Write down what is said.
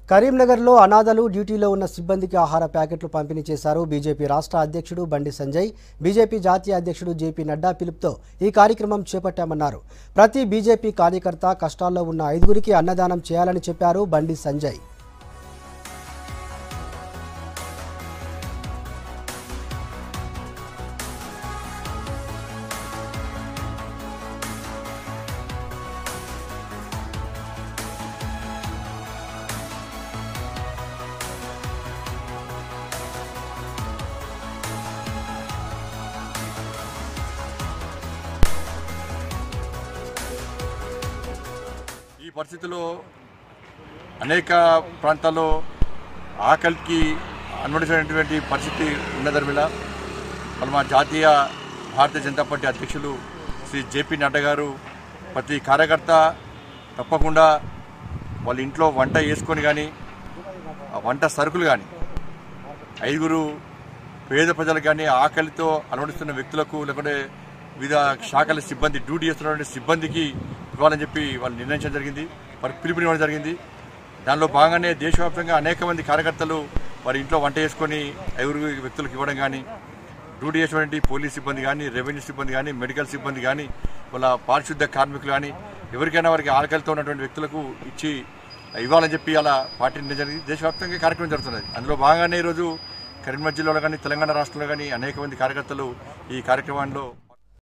కరీంనగర్లో అనాథలు డ్యూటీలో ఉన్న సిబ్బందికి ఆహార ప్యాకెట్లు పంపిణీ చేశారు బీజేపీ రాష్ట్ర అధ్యక్షుడు బండి సంజయ్ బీజేపీ జాతీయ అధ్యక్షుడు జేపీ నడ్డా పిలుపుతో ఈ కార్యక్రమం చేపట్టామన్నారు ప్రతి బీజేపీ కార్యకర్త కష్టాల్లో ఉన్న ఐదుగురికి అన్నదానం చేయాలని చెప్పారు బండి సంజయ్ ఈ పరిస్థితిలో అనేక ప్రాంతాల్లో ఆకలికి అనుమతించినటువంటి పరిస్థితి ఉన్న ధర్మిల మరి మా జాతీయ భారతీయ జనతా పార్టీ అధ్యక్షులు శ్రీ జేపీ నడ్డా గారు ప్రతి కార్యకర్త తప్పకుండా వాళ్ళ ఇంట్లో వంట వేసుకొని కానీ ఆ వంట సరుకులు కానీ ఐదుగురు పేద ప్రజలకు కానీ ఆకలితో అలవడిస్తున్న వ్యక్తులకు లేకుంటే వివిధ శాఖల సిబ్బంది డ్యూటీ చేస్తున్నటువంటి సిబ్బందికి ఇవ్వాలని చెప్పి వాళ్ళు నిర్ణయించడం జరిగింది వారి పిలుపునివ్వడం జరిగింది దానిలో భాగంగానే దేశవ్యాప్తంగా అనేక మంది కార్యకర్తలు వారి ఇంట్లో వంట చేసుకొని ఐదుగురు వ్యక్తులకు ఇవ్వడం కానీ డ్యూటీ చేసేటువంటి పోలీస్ సిబ్బంది కానీ రెవెన్యూ సిబ్బంది కానీ మెడికల్ సిబ్బంది కానీ వాళ్ళ పారిశుద్ధ కార్మికులు కానీ ఎవరికైనా వారికి ఆకలితో ఉన్నటువంటి వ్యక్తులకు ఇచ్చి ఇవ్వాలని చెప్పి అలా పార్టీ నిర్ణయం జరిగింది దేశవ్యాప్తంగా కార్యక్రమం జరుగుతున్నది అందులో భాగంగానే ఈరోజు కరీంనగర్ జిల్లాలో కానీ తెలంగాణ రాష్ట్రంలో కానీ అనేక మంది కార్యకర్తలు ఈ కార్యక్రమంలో